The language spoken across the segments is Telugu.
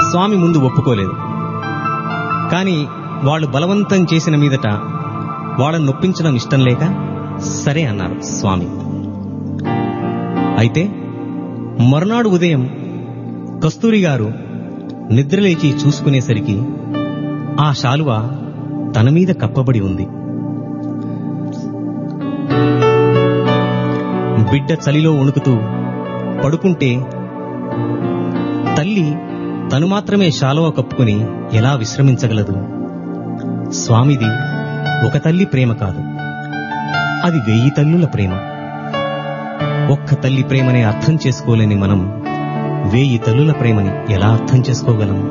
స్వామి ముందు ఒప్పుకోలేదు కానీ వాళ్ళు బలవంతం చేసిన మీదట వాళ్ళని నొప్పించడం ఇష్టం లేక సరే అన్నారు స్వామి అయితే మరునాడు ఉదయం కస్తూరి గారు నిద్రలేచి చూసుకునేసరికి ఆ శాలువ తన మీద కప్పబడి ఉంది బిడ్డ చలిలో వణుకుతూ పడుకుంటే తల్లి తను మాత్రమే శాలువ కప్పుకుని ఎలా విశ్రమించగలదు స్వామిది ఒక తల్లి ప్రేమ కాదు అది వెయ్యి తల్లుల ప్రేమ ఒక్క తల్లి ప్రేమనే అర్థం చేసుకోలేని మనం వేయి తల్లుల ప్రేమని ఎలా అర్థం చేసుకోగలం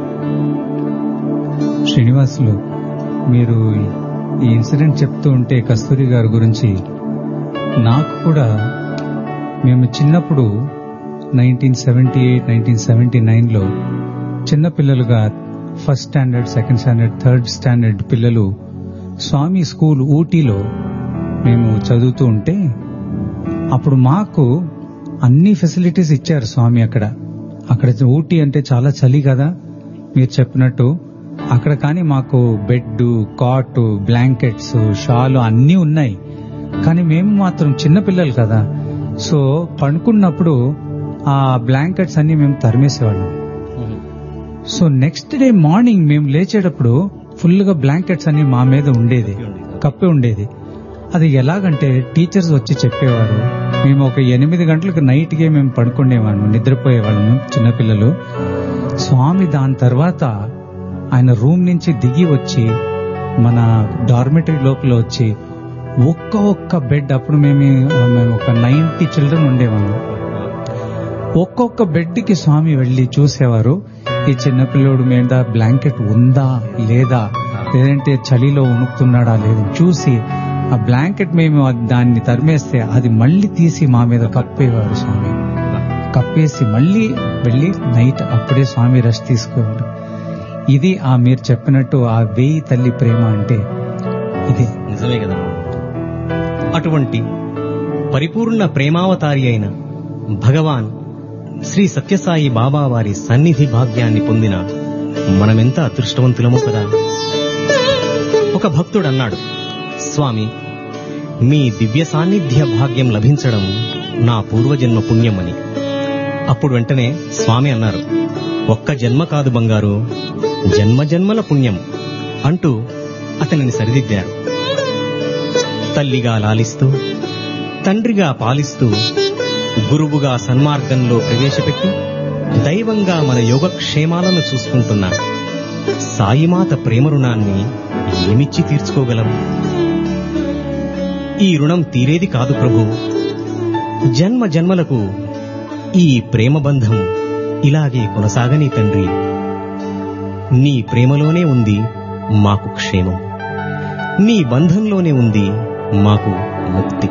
శ్రీనివాసులు మీరు ఈ ఇన్సిడెంట్ చెప్తూ ఉంటే కస్తూరి గారి గురించి నాకు కూడా మేము చిన్నప్పుడు nineteen seventy eight nineteen seventy నైన్లో చిన్నపిల్లలుగా first standard second standard third standard పిల్లలు స్వామి స్కూల్ ఊటీలో మేము చదువుతూ ఉంటే అప్పుడు మాకు అన్ని ఫెసిలిటీస్ ఇచ్చారు స్వామి అక్కడ అక్కడ ఊటీ అంటే చాలా చలి కదా మీరు చెప్పినట్టు అక్కడ కానీ మాకు బెడ్ కాట్ బ్లాంకెట్స్ షాలు అన్నీ ఉన్నాయి కానీ మేము మాత్రం చిన్నపిల్లలు కదా సో పడుకున్నప్పుడు ఆ బ్లాంకెట్స్ అన్ని మేము తరిమేసేవాళ్ళం సో నెక్స్ట్ డే మార్నింగ్ మేము లేచేటప్పుడు ఫుల్ గా బ్లాంకెట్స్ అన్ని మా మీద ఉండేది కప్పి ఉండేది అది ఎలాగంటే టీచర్స్ వచ్చి చెప్పేవారు మేము ఒక ఎనిమిది గంటలకు నైట్ గే మేము పడుకునేవాళ్ళం నిద్రపోయేవాళ్ళము చిన్నపిల్లలు స్వామి దాని తర్వాత ఆయన రూమ్ నుంచి దిగి వచ్చి మన డార్మెటరీ లోపల వచ్చి ఒక్క ఒక్క బెడ్ అప్పుడు మేము మేము ఒక నైన్టీ చిల్డ్రన్ ఉండేవాళ్ళం ఒక్కొక్క బెడ్ కి స్వామి వెళ్లి చూసేవారు ఈ చిన్నపిల్లోడు మీద బ్లాంకెట్ ఉందా లేదా లేదంటే చలిలో ఉణుకుతున్నాడా లేదు చూసి ఆ బ్లాంకెట్ మేము అది- దాన్ని తరిమేస్తే అది మళ్ళీ తీసి మా మీద కప్పేవారు స్వామి కప్పేసి మళ్ళీ వెళ్ళి నైట్ అప్పుడే స్వామి రెస్ట్ తీసుకోవారు ఇది ఆ మీరు చెప్పినట్టు ఆ వేయి తల్లి ప్రేమ అంటే ఇది నిజమే కదా అటువంటి పరిపూర్ణ ప్రేమావతారి అయిన భగవాన్ శ్రీ సత్యసాయి బాబా వారి సన్నిధి భాగ్యాన్ని పొందిన మనమెంత అదృష్టవంతులమో కదా ఒక భక్తుడు అన్నాడు స్వామి మీ దివ్య సాన్నిధ్య భాగ్యం లభించడం నా పూర్వజన్మ పుణ్యమని అప్పుడు వెంటనే స్వామి అన్నారు ఒక్క జన్మ కాదు బంగారు జన్మ జన్మల పుణ్యం అంటూ అతనిని సరిదిద్దారు తల్లిగా లాలిస్తూ తండ్రిగా పాలిస్తూ గురువుగా సన్మార్గంలో ప్రవేశపెట్టి దైవంగా మన యోగక్షేమాలను చూసుకుంటున్న సాయిమాత ప్రేమ రుణాన్ని ఏమిచ్చి తీర్చుకోగలం ఈ రుణం తీరేది కాదు ప్రభు జన్మ జన్మలకు ఈ ప్రేమ బంధం ఇలాగే కొనసాగని తండ్రి నీ ప్రేమలోనే ఉంది మాకు క్షేమం నీ బంధంలోనే ఉంది మాకు ముక్తి